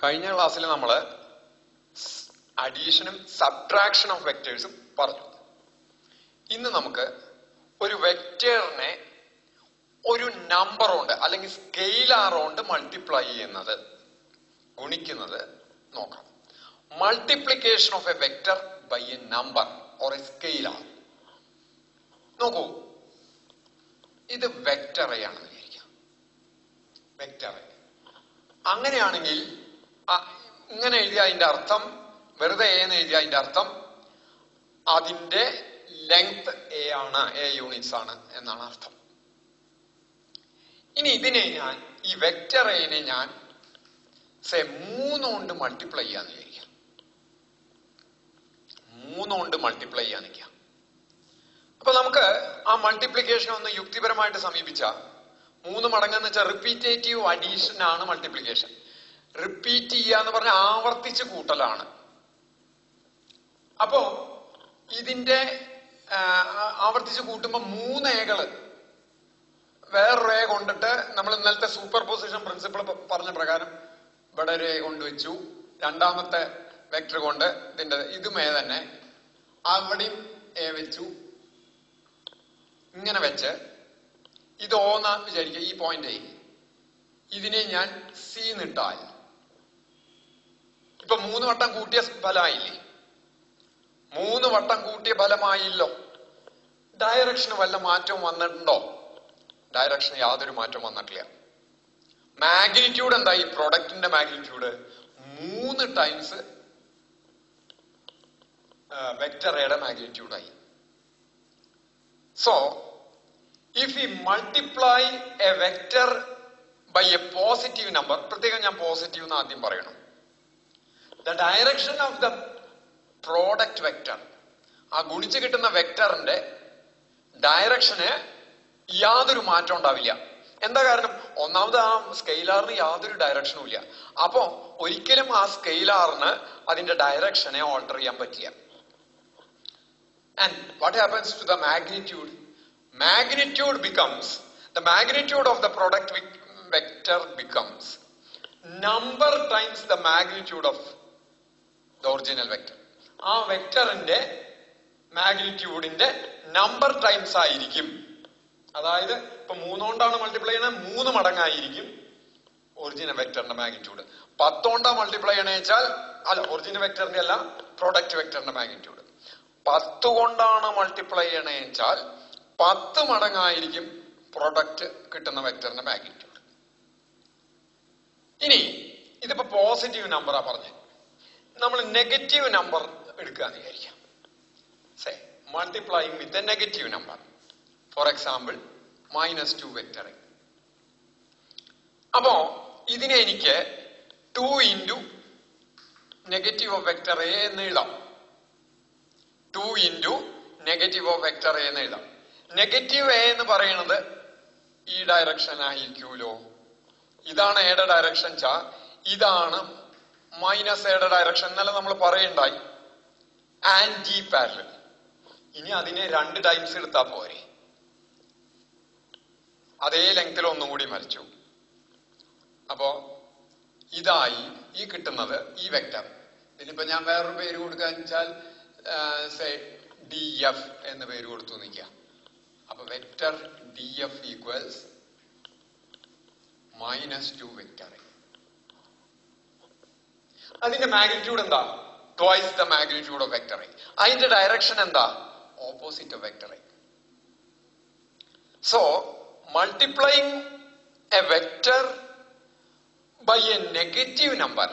കഴിഞ്ഞ ക്ലാസ്സിൽ നമ്മൾ അഡീഷനും സബ്ട്രാക്ഷൻ ഓഫ് വെക്ടേഴ്സും പറഞ്ഞു ഇന്ന് നമുക്ക് ഒരു വെക്ടറിനെ ഒരു നമ്പർ കൊണ്ട് അല്ലെങ്കിൽ സ്കെയിലാർ കൊണ്ട് മൾട്ടിപ്ലൈ ചെയ്യുന്നത് ഗുണിക്കുന്നത് നോക്കാം multiplication of a vector by a number or a scalar നോക്കൂ ഇത് വെക്ടർ ആണെന്ന് വിചാരിക്കാം വെക്ടർ അങ്ങനെയാണെങ്കിൽ ആ, ഇങ്ങനെ എഴുതിയ അതിന്റെ അർത്ഥം വെറുതെ എ എന്ന് എഴുതിയ അതിന്റെ അർത്ഥം അതിന്റെ ലെങ്ത് എ ആണ് എ യൂണിറ്റ്സ് ആണ് എന്നാണ് അർത്ഥം ഇനി ഇതിനെ ഞാൻ ഈ വെക്ടർ എനെ ഞാൻ സെ മൂന്ന് കൊണ്ട് മൾട്ടിപ്ലൈ ചെയ്യാന്ന് വിചാരിക്കാം മൂന്ന് കൊണ്ട് മൾട്ടിപ്ലൈ ചെയ്യാൻ നിൽക്കാം അപ്പൊ നമുക്ക് ആ മൾട്ടിപ്ലിക്കേഷൻ ഒന്ന് യുക്തിപരമായിട്ട് സമീപിച്ച മൂന്ന് മടങ്ങെന്ന് വെച്ചാൽ റിപ്പീറ്റേറ്റീവ് അഡീഷൻ ആണ് മൾട്ടിപ്ലിക്കേഷൻ റിപ്പീറ്റ് ചെയ്യുക എന്ന് പറഞ്ഞാൽ ആവർത്തിച്ച് കൂട്ടലാണ് അപ്പോ ഇതിന്റെ ആ, ആവർത്തിച്ച് കൂട്ടുമ്പോ മൂന്ന് ഏകള് വേറൊരു എ കൊണ്ടിട്ട് നമ്മൾ ഇന്നലത്തെ സൂപ്പർ പൊസിഷൻ പ്രിൻസിപ്പിൾ പറഞ്ഞ പ്രകാരം ഇവിടെ ഒരു എ കൊണ്ടുവച്ചു രണ്ടാമത്തെ വെക്ടർ കൊണ്ട് ഇതിന്റെ ഇതും എ തന്നെ അവിടെയും എ വെച്ചു ഇങ്ങനെ വെച്ച് ഇത് ഓന്ന വിചാരിക്കുക ഈ പോയിന്റ് ഇതിനെ ഞാൻ സി നിട്ടാൽ ഇപ്പൊ മൂന്ന് വട്ടം കൂട്ടിയ ഫലമായില്ലേ മൂന്ന് വട്ടം കൂട്ടിയ ഫലമായില്ലോ ഡയറക്ഷന് വല്ല മാറ്റവും വന്നിട്ടുണ്ടോ ഡയറക്ഷൻ യാതൊരു മാറ്റവും വന്നിട്ടില്ല മാഗ്നിറ്റ്യൂഡ് എന്താ ഈ പ്രൊഡക്റ്റിന്റെ മാഗ്നിറ്റ്യൂഡ് മൂന്ന് ടൈംസ് വെക്ടർ എയുടെ മാഗ്നിറ്റ്യൂഡായി so if you multiply a vector by a positive number പ്രത്യേകം ഞാൻ പോസിറ്റീവ് എന്ന് ആദ്യം പറയണം the direction of the product vector ആ ഗുണിച്ച് കിട്ടുന്ന വെക്ടറിന്റെ ഡയറക്ഷന് യാതൊരു മാറ്റം ഉണ്ടാവില്ല എന്താ കാരണം ഒന്നാമത് ആ സ്കെയിലാറിന് യാതൊരു ഡയറക്ഷനും ഇല്ല അപ്പോ ഒരിക്കലും ആ സ്കെയിലാറിന് അതിന്റെ ഡയറക്ഷനെ ഓൾട്ടർ ചെയ്യാൻ പറ്റില്ല and what happens to the magnitude magnitude becomes the magnitude of the product vector becomes number times the magnitude of the original vector ആ വെക്ടറിന്റെ മാഗ്നിറ്റ്യൂഡിന്റെ നമ്പർ ടൈംസ് ആയിരിക്കും അതായത് ഇപ്പൊ മൂന്നുകൊണ്ടാണ് മൾട്ടിപ്ലൈ ചെയ്യണത് മൂന്ന് മടങ്ങായിരിക്കും ഒറിജിനൽ വെക്ടറിന്റെ മാഗ്നിറ്റ്യൂഡ് പത്തോണ്ടാ മൾട്ടിപ്ലൈ ചെയ്യണ വെച്ചാൽ അല്ല ഒറിജിനൽ വെക്ടറിന്റെ അല്ല പ്രൊഡക്റ്റ് വെക്ടറിന്റെ മാഗ്നിറ്റ്യൂഡ് പത്ത് കൊണ്ടാണ് മൾട്ടിപ്ലൈ ചെയ്യണ വെച്ചാൽ പത്ത് മടങ്ങായിരിക്കും പ്രൊഡക്റ്റ് കിട്ടുന്ന വെക്ടറിന്റെ മാഗ്നിറ്റ്യൂഡ് ഇനി ഇതിപ്പോ പോസിറ്റീവ് നമ്പറാ പറഞ്ഞത് നമ്മൾ നെഗറ്റീവ് നമ്പർ എടുക്കാന്ന് വിചാരിക്കാം say multiplying with a negative number for example minus two vector അപ്പോ ഇതിനെ എനിക്ക് two into negative of vector A എന്ന് എഴുതാം two into negative of vector A എന്ന് എഴുതാം നെഗറ്റീവ് എ എന്ന് പറയുന്നത് ഈ ഡയറക്ഷൻ ആയിരിക്കുമല്ലോ ഇതാണ് എയുടെ ഡയറക്ഷൻ ചാ ഇതാണ് മൈനസ് എയുടെ ഡയറക്ഷൻ എന്നല്ല നമ്മൾ പറയുണ്ടായി ആന്റി പാരലൽ ഇനി അതിനെ രണ്ട് ടൈംസ് എടുത്താ പോരെ അതേ ലെങ്ത്തിൽ ഒന്നും കൂടി മരിച്ചു അപ്പോ ഇതായി ഈ കിട്ടുന്നത് ഈ വെക്ടർ ഇതിനിപ്പോ ഞാൻ വേറൊരു പേര് കൊടുക്കാൻ വെച്ചാൽ ഡി എഫ് എന്ന് പേര് കൊടുത്തു നിൽക്കുക അപ്പൊ vector D F equals minus two vector അതിന്റെ മാഗ്നിറ്റ്യൂഡ് എന്താ twice the magnitude of vector അതിന്റെ ഡയറക്ഷൻ എന്താ opposite of vector so multiplying a vector by a negative number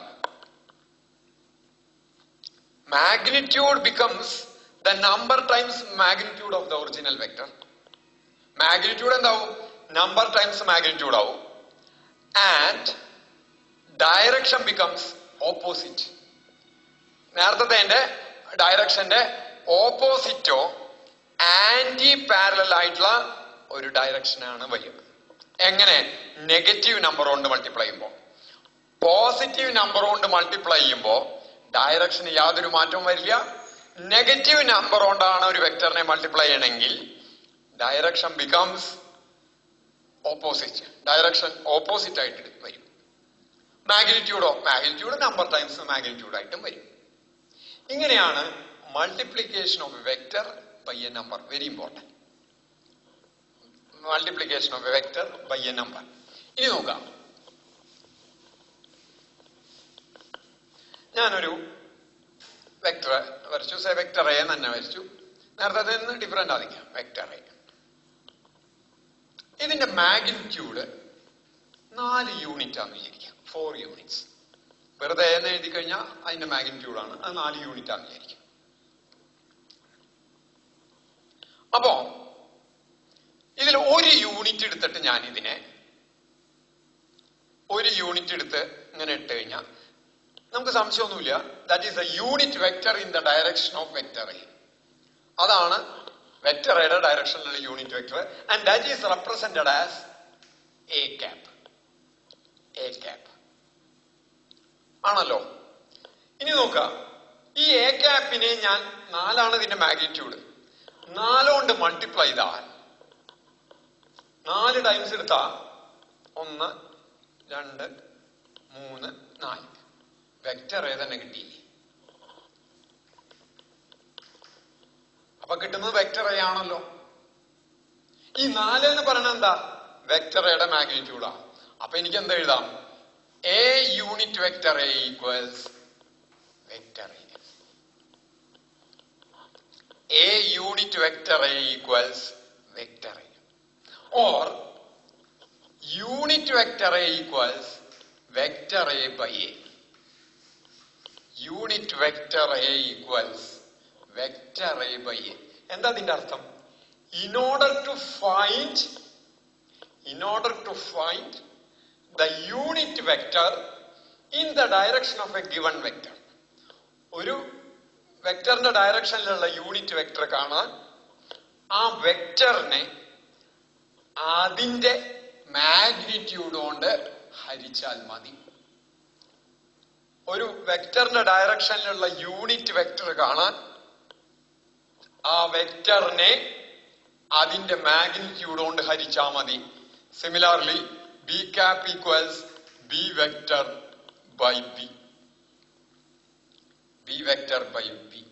magnitude becomes the number times magnitude of the original vector magnitude എന്താവും number times magnitude ആവും and direction becomes opposite നേരത്തെ എന്റെ ഡയറക്ഷന്റെ ഓപ്പോസിറ്റോ anti parallel ആയിട്ടുള്ള ഒരു ഡയറക്ഷനാണ് വരിക എങ്ങനെ negative number കൊണ്ട് മൾട്ടിപ്ലൈ ചെയ്യുമ്പോൾ പോസിറ്റീവ് നമ്പർ കൊണ്ട് മൾട്ടിപ്ലൈ ചെയ്യുമ്പോൾ ഡയറക്ഷന് യാതൊരു മാറ്റവും വരില്ല നെഗറ്റീവ് നമ്പർ കൊണ്ടാണ് ഒരു വെക്ടറിനെ മൾട്ടിപ്ലൈ ചെയ്യണമെങ്കിൽ direction becomes opposite direction opposite ആയിട്ട് വരും മാഗ്നിറ്റ്യൂഡോ മാഗ്നിറ്റ്യൂഡ് നമ്പർ ടൈംസ് മാഗ്നിറ്റ്യൂഡ് ആയിട്ടും വരും ഇങ്ങനെയാണ് multiplication of vector by a number very important multiplication of vector by a number ഇനി നോക്കാം ഞാനൊരു വെക്ടർ വരച്ചു സേ വെക്ടർ എ തന്നെ വരച്ചു നേരത്തെ അതിൽ നിന്ന് ഡിഫറെന്റ് ആയിരിക്കാം വെക്ടർ എ ഇതിന്റെ മാഗ്നിറ്റ്യൂഡ് നാല് യൂണിറ്റ് ആണെന്ന് വിചാരിക്കാം ഫോർ യൂണിറ്റ്സ് വെറുതെ എന്ന് എഴുതി കഴിഞ്ഞാൽ അതിന്റെ മാഗ്നിറ്റ്യൂഡ് ആണ് അത് നാല് യൂണിറ്റ് ആണെന്ന് വിചാരിക്കാം അപ്പോ ഇതിൽ ഒരു യൂണിറ്റ് എടുത്തിട്ട് ഞാൻ ഇതിനെ ഒരു യൂണിറ്റ് എടുത്ത് ഇങ്ങനെ ഇട്ട് കഴിഞ്ഞാൽ നമുക്ക് സംശയമൊന്നുമില്ല that is a unit vector in the direction of vector A അതാണ് വെക്ടർ എയുടെ ഡയറക്ഷനിലുള്ള unit vector and that is represented as A cap A cap ആണല്ലോ ഇനി നോക്കുക ഈ എ ക്യാപ്പിനെ ഞാൻ നാലാണ് ഇതിന്റെ മാഗ്നിറ്റ്യൂഡ് നാലുകൊണ്ട് മൾട്ടിപ്ലൈ ചെയ്താൽ നാല് ടൈംസ് എടുത്താ ഒന്ന് രണ്ട് മൂന്ന് നാല് വെക്ടർ ഏതന്നെ കിട്ടി അപ്പൊ കിട്ടുന്നത് വെക്ടർ എ ആണല്ലോ ഈ നാല് എന്ന് പറയുന്നത് എന്താ വെക്ടർ എയുടെ മാഗ്നിറ്റ്യൂഡാ അപ്പൊ എനിക്ക് എന്താ എഴുതാം a unit vector A equals vector A a unit vector A equals vector A or unit vector A equals vector A by A. Unit vector A equals vector A by A. എന്താ അതിന്റെ അർത്ഥം in order to find in order to find the unit vector in the direction of a given vector ഒരു വെക്ടറിന്റെ ഡയറക്ഷനിലുള്ള unit vector കാണാൻ ആ വെക്ടറിനെ അതിന്റെ magnitude കൊണ്ട് ഹരിച്ചാൽ മതി ഒരു വെക്ടറിന്റെ ഡയറക്ഷനിലുള്ള യൂണിറ്റ് വെക്ടർ കാണാൻ ആ വെക്ടറിനെ അതിന്റെ മാഗ്നിറ്റ്യൂഡ് കൊണ്ട് ഹരിച്ചാൽ മതി similarly B cap equals B vector by B B vector by B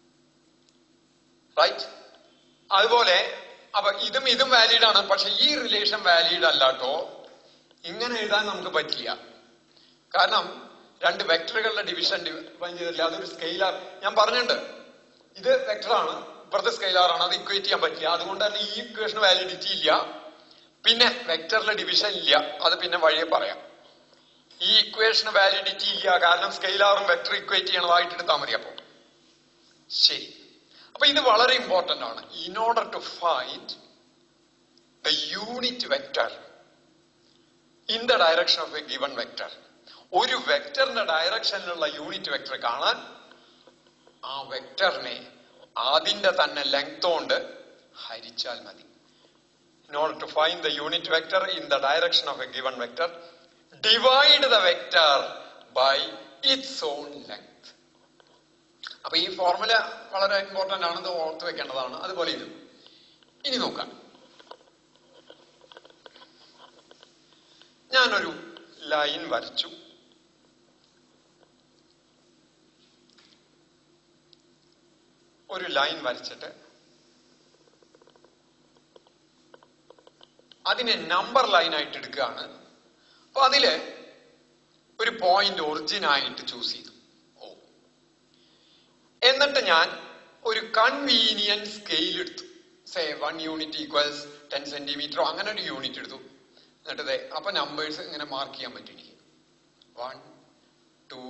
right അതുപോലെ അപ്പൊ ഇതും ഇതും വാലിഡ് ആണ് പക്ഷെ ഈ റിലേഷൻ വാലിഡ് അല്ലാട്ടോ ഇങ്ങനെ എഴുതാൻ നമുക്ക് പറ്റില്ല കാരണം രണ്ട് വെക്ടറുകളുടെ ഡിവിഷൻ ഡിഫൈൻ ചെയ്തില്ല അതൊരു സ്കെയിലാർ ഞാൻ പറഞ്ഞിട്ടുണ്ട് ഇത് വെക്ടറാണ് ഇപ്പുറത്തെ സ്കെയിലാറാണ് അത് ഇക്വേറ്റ് ചെയ്യാൻ പറ്റില്ല അതുകൊണ്ട് തന്നെ ഈ ഇക്വേഷന് വാലിഡിറ്റി ഇല്ല പിന്നെ വെക്ടറിലെ ഡിവിഷൻ ഇല്ല അത് പിന്നെ വഴിയെ പറയാം ഈ ഇക്വേഷന് വാലിഡിറ്റി ഇല്ല കാരണം സ്കെയിലാറും വെക്ടർ ഇക്വേറ്റ് ചെയ്യണതായിട്ട് എടുത്താൽ മതി അപ്പോ ശരി അപ്പൊ ഇത് വളരെ ഇമ്പോർട്ടന്റ് ആണ് in order to find the unit vector in the direction of a given vector ഒരു വെക്ടറിന്റെ ഡയറക്ഷനിലുള്ള യൂണിറ്റ് വെക്ടർ കാണാൻ ആ വെക്ടറിനെ അതിന്റെ തന്നെ ലെങ്ത് കൊണ്ട് ഹരിച്ചാൽ മതി in order to find the unit vector in the direction of a given vector divide the vector by its own length അപ്പൊ ഈ ഫോർമുല വളരെ ഇമ്പോർട്ടന്റ് ആണ് ഇത് ഓർത്ത് വെക്കേണ്ടതാണ് അതുപോലെ ഇത് ഇനി നോക്കാം ഞാനൊരു ലൈൻ വരച്ചു ഒരു ലൈൻ വരച്ചിട്ട് അതിനെ നമ്പർ ലൈൻ ആയിട്ട് എടുക്കുകയാണ് അപ്പൊ അതില് ഒരു പോയിന്റ് ഒറിജിൻ ആയിട്ട് ചൂസ് ചെയ്തു ഓ എന്നിട്ട് ഞാൻ ഒരു കൺവീനിയന്റ് സ്കെയിൽ എടുത്തു say one unit equals ten സെന്റിമീറ്ററോ അങ്ങനെ ഒരു യൂണിറ്റ് എടുത്തു എന്നിട്ട് ദേ അപ്പൊ നമ്പേഴ്സ് ഇങ്ങനെ മാർക്ക് ചെയ്യാൻ പറ്റും എനിക്ക് വൺ ടു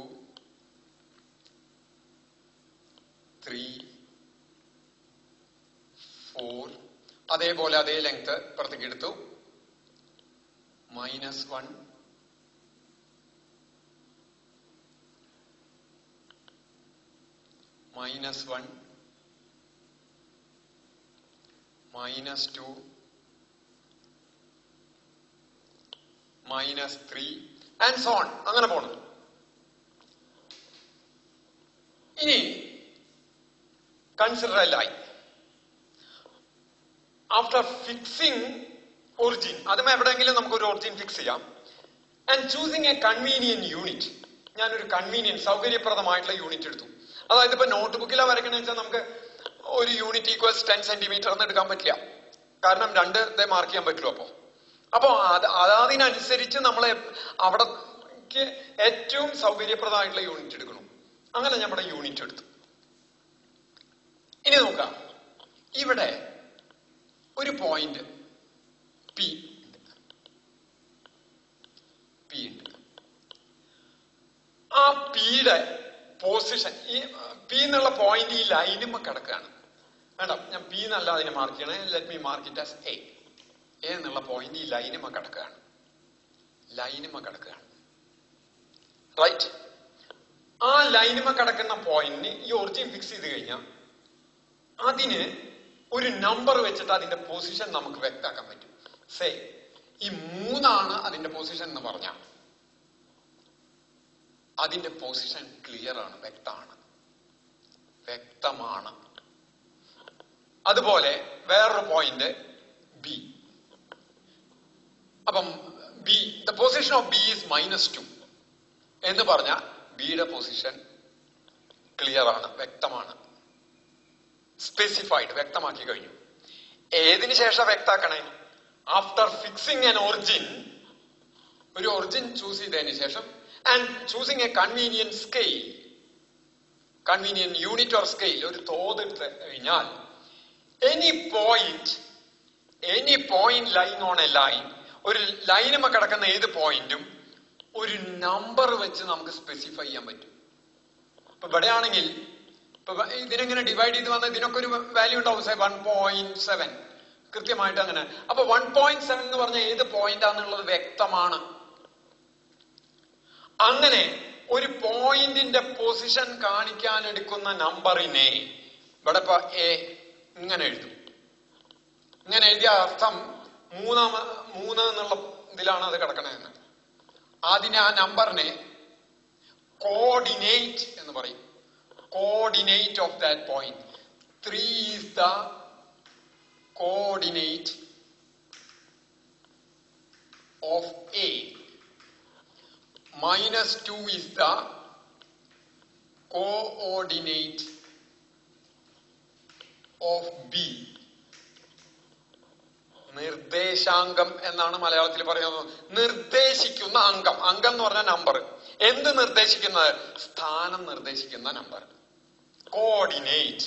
ത്രീ ഫോർ അതേപോലെ അതേ ലെങ്ത് പുറത്തേക്ക് എടുത്തു minus one minus one minus two minus three and so on അങ്ങനെ പോണം ഇനി consider a line after fixing origin അതും എവിടെയെങ്കിലും നമുക്ക് ഒരു ഒറിജിൻ ഫിക്സ് ചെയ്യാം and choosing a convenient unit ഞാനൊരു കൺവീനിയന്റ് സൗകര്യപ്രദമായിട്ടുള്ള യൂണിറ്റ് എടുത്തു അതായത് ഇപ്പൊ നോട്ട് ബുക്കിലാണ് വരയ്ക്കണമെന്ന് വെച്ചാൽ നമുക്ക് ഒരു യൂണിറ്റ് ഈക്വൽസ് ടെൻ സെന്റിമീറ്റർ എന്ന് എടുക്കാൻ പറ്റില്ല കാരണം രണ്ട് ഇതേ മാർക്ക് ചെയ്യാൻ പറ്റുള്ളൂ അപ്പോ അപ്പോ അത് അതിനനുസരിച്ച് നമ്മൾ അവിടേക്ക് ഏറ്റവും സൗകര്യപ്രദമായിട്ടുള്ള യൂണിറ്റ് എടുക്കണം അങ്ങനെ നമ്മുടെ യൂണിറ്റ് എടുത്തു ഇനി നോക്കാം ഇവിടെ ഒരു പോയിന്റ് പി പി ഉണ്ട് ആ പിയുടെ പൊസിഷൻ ഈ പി എന്നുള്ള പോയിന്റ് ഈ ലൈനുമ്മ കിടക്കുകയാണ് വേണ്ട ഞാൻ പി എന്നല്ല അതിനെ മാർക്ക് ചെയ്യണേ let me mark it as a A എന്നുള്ള പോയിന്റ് ഈ ലൈനുമ്മ കിടക്കുകയാണ് ലൈനുമ്മ കിടക്കുകയാണ് റൈറ്റ് ആ ലൈനുമ്മ കിടക്കുന്ന പോയിന്റിന് ഈ ഒറിജിൻ ഫിക്സ് ചെയ്ത് കഴിഞ്ഞാൽ അതിന് ഒരു നമ്പർ വെച്ചിട്ട് അതിന്റെ പൊസിഷൻ നമുക്ക് വ്യക്താക്കാൻ പറ്റും സേ ഈ മൂന്നാണ് അതിന്റെ പൊസിഷൻ എന്ന് പറഞ്ഞാൽ അതിന്റെ പൊസിഷൻ ക്ലിയർ ആണ് വ്യക്തമാണ് വ്യക്തമാണ് അതുപോലെ വേറൊരു പോയിന്റ് ബി അപ്പം B the position of B is minus two എന്ന് പറഞ്ഞാൽ ബിയുടെ പൊസിഷൻ ക്ലിയർ ആണ് വ്യക്തമാണ് സ്പെസിഫൈഡ് വ്യക്തമാക്കി കഴിഞ്ഞു ഏതിനു ശേഷം വ്യക്താക്കണേ ആഫ്റ്റർ ഫിക്സിംഗ് എൻ ഒറിജിൻ ഒരു ഒറിജിൻ ചൂസ് ചെയ്തതിന് ശേഷം and choosing a convenient scale convenient unit or scale ഒരു തോത് എടുത്ത് കഴിഞ്ഞാൽ any point any point line on a line ഒരു ലൈനുമ കിടക്കുന്ന ഏത് പോയിന്റും ഒരു നമ്പർ വെച്ച് നമുക്ക് സ്പെസിഫൈ ചെയ്യാൻ പറ്റും ഇപ്പൊ ഇവിടെയാണെങ്കിൽ ഇപ്പൊ ഇതിനെങ്ങനെ ഡിവൈഡ് ചെയ്ത് വന്ന ഇതിനൊക്കെ ഒരു വാല്യൂ ഉണ്ടാവും സേ വൺ പോയിന്റ് സെവൻ കൃത്യമായിട്ട് അങ്ങനെ അപ്പൊ വൺ പോയിന്റ് സെവൻ എന്ന് പറഞ്ഞ ഏത് പോയിന്റ് ആണെന്നുള്ളത് വ്യക്തമാണ് അങ്ങനെ ഒരു പോയിന്റിന്റെ പൊസിഷൻ കാണിക്കാൻ എടുക്കുന്ന നമ്പറിനെ ഇവിടെ ഇപ്പൊ എ ഇങ്ങനെ എഴുതും ഇങ്ങനെ എഴുതിയ അർത്ഥം മൂന്നാമ മൂന്ന് എന്നുള്ള ഇതിലാണ് അത് കിടക്കണതെന്ന് അതിന് ആ നമ്പറിനെ കോർഡിനേറ്റ് എന്ന് പറയും coordinate of that point three is the coordinate of A minus 2 is the coordinate of B. നിർദ്ദേശാംഗം എന്നാണ് മലയാളത്തിൽ പറയുന്നത് നിർദ്ദേശിക്കുന്ന അംഗം അംഗം എന്ന് പറഞ്ഞ നമ്പർ എന്ത് നിർദ്ദേശിക്കുന്നത് സ്ഥാനം നിർദ്ദേശിക്കുന്ന നമ്പർ കോർഡിനേറ്റ്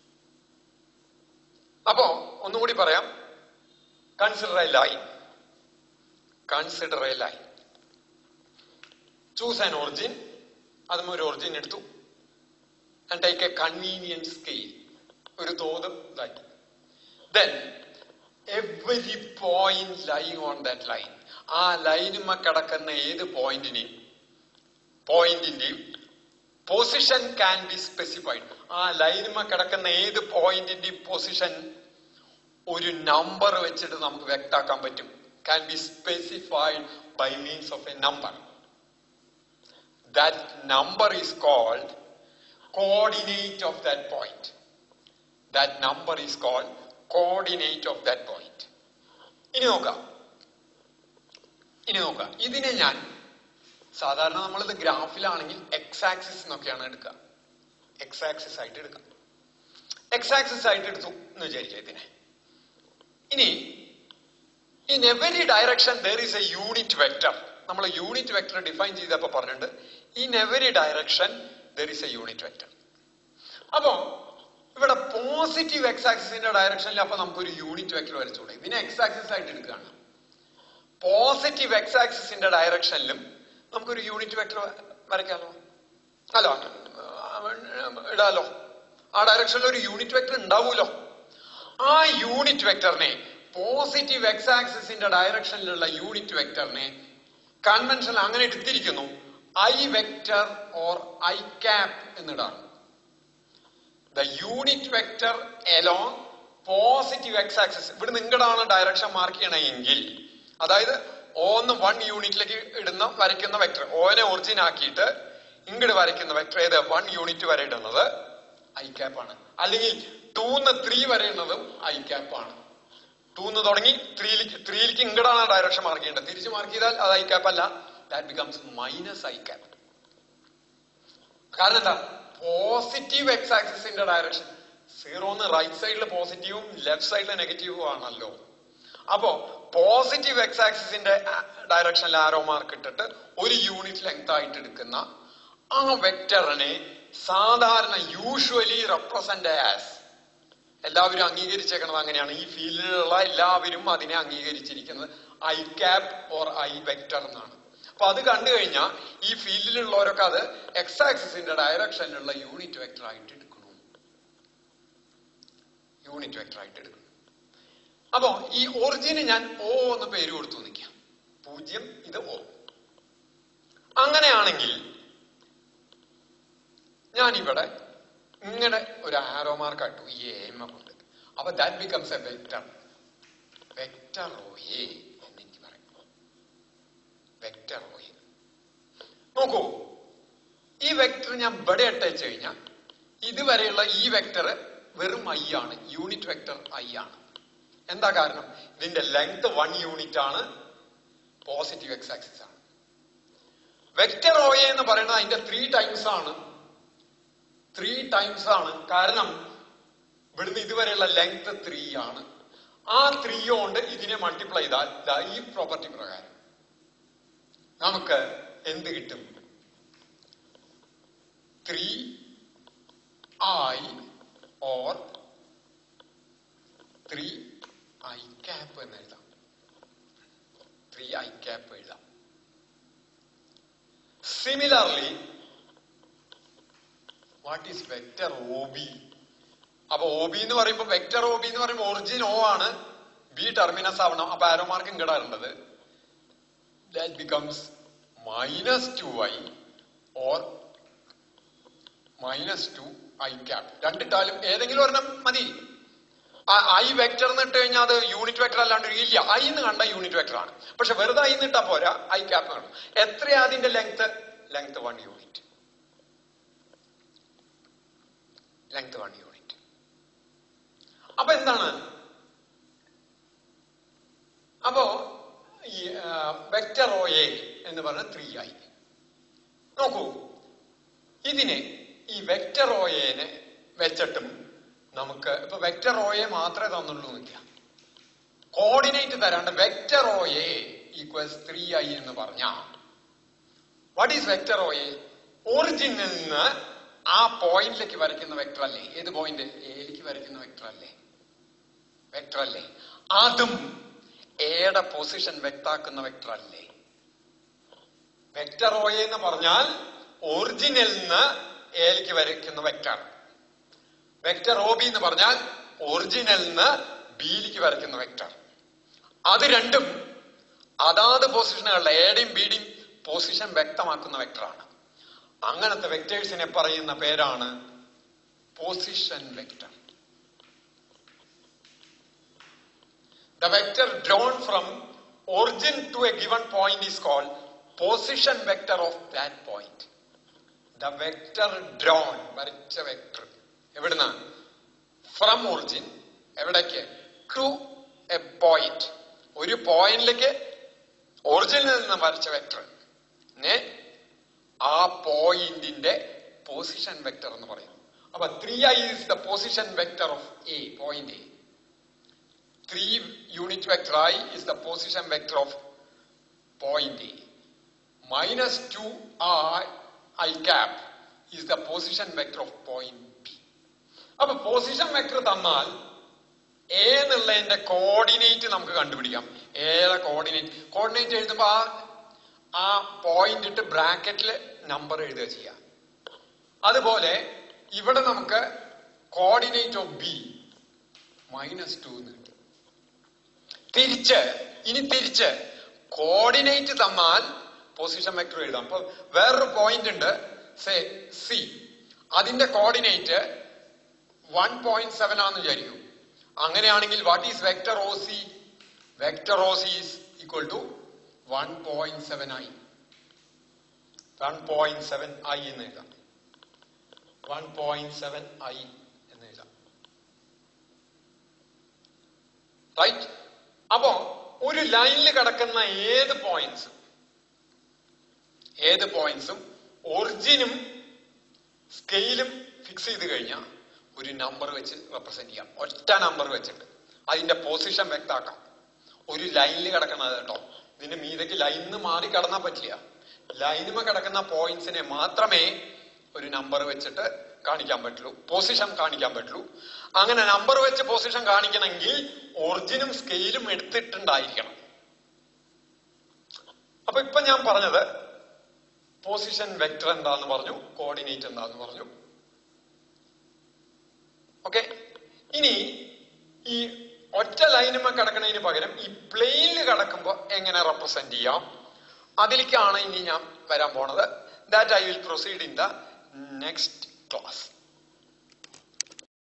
അപ്പോ ഒന്നുകൂടി പറയാം consider a line consider a line choose an origin അതും ഒരു ഒറിജിൻ എടുത്തു and take a convenient scale ഒരു തോത് ഇതാക്കി then every point lying on that line ആ ലൈനുമ കിടക്കുന്ന ഏത് പോയിന്റിനെയും പോയിന്റിന്റെയും പൊസിഷൻ ക്യാൻ ബി സ്പെസിഫൈഡ് ആ ലൈനുമ കിടക്കുന്ന ഏത് പോയിന്റിന്റെയും പൊസിഷൻ ഒരു നമ്പർ വെച്ചിട്ട് നമുക്ക് വ്യക്താക്കാൻ പറ്റും can be specified by means of a number that number is called coordinate of that point. That number is called coordinate of that point. ഇനി നോക്കാം ഇനി നോക്കാം ഇതിനെ ഞാൻ സാധാരണ നമ്മളിത് ഗ്രാഫിലാണെങ്കിൽ എക്സ് ആക്സിസ് എന്നൊക്കെയാണ് എടുക്കുക എക്സ് ആക്സിസ് ആയിട്ട് എടുക്കാം എക്സ് ആക്സിസ് ആയിട്ട് എടുത്തു എന്ന് വിചാരിക്കുക ഇതിനെ ഇനി in every direction there is a unit vector നമ്മൾ യൂണിറ്റ് വെക്ടർ ഡിഫൈൻ ചെയ്തപ്പോ പറഞ്ഞിട്ടുണ്ട് in every direction there is a unit vector അപ്പോ ഇവിടെ പോസിറ്റീവ് എക്സ് ആക്സിസിന്റെ ഡയറക്ഷനിൽ അപ്പൊ നമുക്കൊരു യൂണിറ്റ് വെക്ടർ വരച്ചുകൂടെ ഇതിനെ എക്സ് ആക്സിസ് ആയിട്ട് എടുക്കുകയാണ് പോസിറ്റീവ് എക്സ് ആക്സിസിന്റെ ഡയറക്ഷനിലും നമുക്കൊരു യൂണിറ്റ് വെക്ടർ വരയ്ക്കാമല്ലോ അല്ലോ ഇടാലോ ആ ഡയറക്ഷനിൽ ഒരു യൂണിറ്റ് വെക്ടർ ഉണ്ടാവുമല്ലോ ആ യൂണിറ്റ് വെക്ടറിനെ പോസിറ്റീവ് എക്സ് ആക്സിസിന്റെ ഡയറക്ഷനിലുള്ള യൂണിറ്റ് വെക്ടറിനെ കൺവെൻഷൻ അങ്ങനെ എടുത്തിരിക്കുന്നു i vector or i cap എന്നിടാണ് the unit vector along positive x axis ഇവിടെ നിങ്ങളാണ് ഡയറക്ഷൻ മാർക്ക് ചെയ്യണമെങ്കിൽ അതായത് ഓന്ന് വൺ യൂണിറ്റിലേക്ക് ഇടുന്ന വരയ്ക്കുന്ന വെക്ടർ ഓനെ ഒറിജിൻ ആക്കിയിട്ട് ഇങ്ങോട്ട് വരയ്ക്കുന്ന വെക്ടർ ഏത് വൺ യൂണിറ്റ് വരെ ഇടുന്നത് ഐ ക്യാപ്പ് ആണ് അല്ലെങ്കിൽ ടൂന്ന് ത്രീ വരെ ഇടുന്നതും ഐ ക്യാപ്പ് ആണ് ടൂന്ന് തുടങ്ങി ത്രീയിലേക്ക് ത്രീയിലേക്ക് ഇങ്ങടാണ് ഡയറക്ഷൻ മാർക്ക് ചെയ്യേണ്ടത് തിരിച്ച് മാർക്ക് ചെയ്താൽ അത് ഐ ക്യാപ്പ് അല്ല that becomes minus i cap കാരണം എന്താ പോസിറ്റീവ് എക്സ് ആക്സിസിന്റെ ഡയറക്ഷൻ സീറോന്ന് റൈറ്റ് സൈഡിൽ പോസിറ്റീവും ലെഫ്റ്റ് സൈഡിൽ നെഗറ്റീവും ആണല്ലോ അപ്പോ പോസിറ്റീവ് എക്സ് ആക്സിസിന്റെ ഡയറക്ഷനിൽ ആരോ മാർക്ക് ഇട്ടിട്ട് ഒരു യൂണിറ്റ് ലെങ്ത് ആയിട്ട് എടുക്കുന്ന ആ വെക്ടറിനെ സാധാരണ യൂഷ്വലി റെപ്രസെന്റ് ആസ് എല്ലാവരും അംഗീകരിച്ചേക്കണത് അങ്ങനെയാണ് ഈ ഫീൽഡിലുള്ള എല്ലാവരും അതിനെ അംഗീകരിച്ചിരിക്കുന്നത് i cap or i vector എന്നാണ് അപ്പൊ അത് കണ്ടു കഴിഞ്ഞാൽ ഈ ഫീൽഡിലുള്ളവരൊക്കെ അത് എക്സ് ആക്സിസിന്റെ ഡയറക്ഷനിലുള്ള യൂണിറ്റ് വെക്ടർ ആയിട്ട് എടുക്കണം യൂണിറ്റ് വെക്ടർ ആയിട്ട് എടുക്കണം അപ്പോ ഈ ഒറിജിന് ഞാൻ ഓ എന്ന് പേര് കൊടുത്തു നിൽക്കാം പൂജ്യം ഇത് ഓ അങ്ങനെയാണെങ്കിൽ ഞാൻ ഇവിടെ ഇങ്ങനെ ഒരു ആരോ മാർക്ക് ഇട്ടു ഈ എം കൊണ്ട് അപ്പൊ that becomes a vector vector O A എന്ന് എനിക്ക് പറയാം വെക്ടർ ഓ എ നോക്കൂ ഈ വെക്ടർ ഞാൻ ഇവിടെ ഇട്ടേച്ച് കഴിഞ്ഞാൽ ഇതുവരെയുള്ള ഈ വെക്ടർ വെറും ഐ ആണ് യൂണിറ്റ് വെക്ടർ ഐ ആണ് എന്താ കാരണം ഇതിന്റെ ലെങ്ത് വൺ യൂണിറ്റ് ആണ് പോസിറ്റീവ് എക്സ് ആക്സിസ് ആണ് വെക്ടർ ഓ എ എന്ന് പറയുന്നത് അതിന്റെ ത്രീ ടൈംസ് ആണ് ത്രീ ടൈംസ് ആണ് കാരണം ഇവിടുന്ന് ഇതുവരെയുള്ള ലെങ്ത് ത്രീ ആണ് ആ ത്രീ കൊണ്ട് ഇതിനെ മൾട്ടിപ്ലൈ ചെയ്താൽ ദാ ഈ പ്രോപ്പർട്ടി പ്രകാരം നമുക്ക് എന്ത് കിട്ടും three i or three i cap എന്ന് എഴുതാം ത്രീ ഐ ക്യാപ്പ് എഴുതാം similarly what is vector O B അപ്പൊ ഒ ബി എന്ന് പറയുമ്പോൾ വെക്ടർ ഒ ബി എന്ന് പറയുമ്പോൾ ഒറിജിൻ ഒ ആണ് ബി ടെർമിനസ് ആവണം അപ്പൊ ആരോ മാർക്ക് ഇങ്ങടാറുണ്ടത് that becomes minus two i or minus two i cap രണ്ടിട്ടാലും ഏതെങ്കിലും ഒരെണ്ണം മതി ഐ വെക്ടർ എന്ന് ഇട്ട് കഴിഞ്ഞാൽ അത് യൂണിറ്റ് വെക്ടർ അല്ലാണ്ട് ഇല്ല ഐ എന്ന് കണ്ട യൂണിറ്റ് വെക്ടർ ആണ് പക്ഷെ വെറുതെ ഐ എന്നിട്ടാ പോരാ ഐ ക്യാപ് കാണും എത്രയാ അതിന്റെ length length one unit length one unit അപ്പൊ എന്താണ് അപ്പോ ഈ വെക്ടർ ഒ എ എന്ന് പറഞ്ഞ ത്രീ ആയി നോക്കൂ ഇതിനെ ഈ വെക്ടർ ഒ എനെ വെച്ചിട്ടും നമുക്ക് ഇപ്പൊ വെക്ടർ ഒ എ മാത്രമേ തന്നുള്ളൂ നിൽക്കാം കോർഡിനേറ്റ് തരാണ്ട് vector O A equals three i എന്ന് പറഞ്ഞ what is vector O A ഒറിജിനിൽ നിന്ന് ആ പോയിന്റിലേക്ക് വരയ്ക്കുന്ന വെക്ടർ അല്ലേ ഏത് പോയിന്റ് എയിലേക്ക് വരയ്ക്കുന്ന വെക്ടർ അല്ലേ വെക്ടർ അല്ലേ അതും എയുടെ പൊസിഷൻ വ്യക്താക്കുന്ന വെക്ടർ അല്ലേ വെക്ടർ ഒ എന്ന് പറഞ്ഞാൽ ഒറിജിനിൽ നിന്ന് എയിലേക്ക് വരയ്ക്കുന്ന വെക്ടർ വെക്ടർ ഒ ബി എന്ന് പറഞ്ഞാൽ ഒറിജിനിൽ നിന്ന് ബിയിലേക്ക് വരയ്ക്കുന്ന വെക്ടർ അത് രണ്ടും അതാത് പൊസിഷനുകളുടെ എയുടെയും ബിയുടെയും പൊസിഷൻ വ്യക്തമാക്കുന്ന വെക്ടറാണ് അങ്ങനത്തെ വെക്ടേഴ്സിനെ പറയുന്ന പേരാണ് position vector The vector drawn from origin to a given point is called position vector of that point. The vector drawn വരച്ച വെക്ടർ എവിടുന്ന ഫ്രം ഒറിജിൻ എവിടേക്ക് ടു എ പോയിന്റ് ഒരു പോയിന്റിലേക്ക് ഒറിജിനിൽ നിന്ന് വരച്ച വെക്ടർ ആ പോയിന്റിന്റെ പൊസിഷൻ വെക്ടർ എന്ന് പറയും അപ്പൊ three i is the position vector of a point A 3 unit vector i is the position vector of point A. Minus 2 i, i cap is the position vector of point B. അപ്പൊ position vector തന്നാൽ A എന്നുള്ളതിന്റെ coordinate നമുക്ക് കണ്ടുപിടിക്കാം ഏറെ coordinate coordinate എഴുതുമ്പോ ആ ആ point ഇട്ട് ബ്രാക്കറ്റിൽ നമ്പർ എഴുതുക ചെയ്യാം അതുപോലെ ഇവിടെ നമുക്ക് coordinate of B minus two എന്ന് കിട്ടും തിരിച്ച് ഇനി തിരിച്ച് കോർഡിനേറ്റ് തന്നാൽ പൊസിഷൻ വെക്ടർ എഴുതാം അപ്പൊ വേറൊരു പോയിന്റ് ഉണ്ട് സേ സി അതിന്റെ കോർഡിനേറ്റ് വൺ പോയിന്റ് സെവൻ ആണെന്ന് വിചാരിക്കും അങ്ങനെയാണെങ്കിൽ what is vector O C vector O C is equal to one point seven i one point seven i എന്ന് എഴുതാം വൺ പോയിന്റ് സെവൻ ഐ എന്ന് എഴുതാം റൈറ്റ് അപ്പോ ഒരു ലൈനിൽ കിടക്കുന്ന ഏത് പോയിന്റ്സ് ഏത് പോയിന്റ്സും ഒറിജിനും സ്കെയിലും ഫിക്സ് ചെയ്ത് കഴിഞ്ഞാൽ ഒരു നമ്പർ വെച്ച് റെപ്രസെന്റ് ചെയ്യാം ഒറ്റ നമ്പർ വെച്ചിട്ട് അതിന്റെ പൊസിഷൻ വ്യക്താക്കാം ഒരു ലൈനിൽ കിടക്കണത് കേട്ടോ ഇതിന്റെ മീതയ്ക്ക് ലൈനിന്ന് മാറി കടന്നാൽ പറ്റില്ല ലൈനുമ കിടക്കുന്ന പോയിന്റ്സിനെ മാത്രമേ ഒരു നമ്പർ വെച്ചിട്ട് കാണിക്കാൻ പറ്റുള്ളൂ പൊസിഷൻ കാണിക്കാൻ പറ്റുള്ളൂ അങ്ങനെ നമ്പർ വെച്ച് പൊസിഷൻ കാണിക്കണമെങ്കിൽ ഒറിജിനും സ്കെയിലും എടുത്തിട്ടുണ്ടായിരിക്കണം അപ്പൊ ഇപ്പൊ ഞാൻ പറഞ്ഞത് പൊസിഷൻ വെക്ടർ എന്താന്ന് പറഞ്ഞു കോർഡിനേറ്റ് എന്താന്ന് പറഞ്ഞു ഓക്കെ ഇനി ഈ ഒറ്റ ലൈനുമ കിടക്കുന്നതിന് പകരം ഈ പ്ലെയിനിൽ കിടക്കുമ്പോൾ എങ്ങനെ റെപ്രസെന്റ് ചെയ്യാം അതിലേക്കാണ് ഇനി ഞാൻ വരാൻ പോണത് that I will proceed in the next class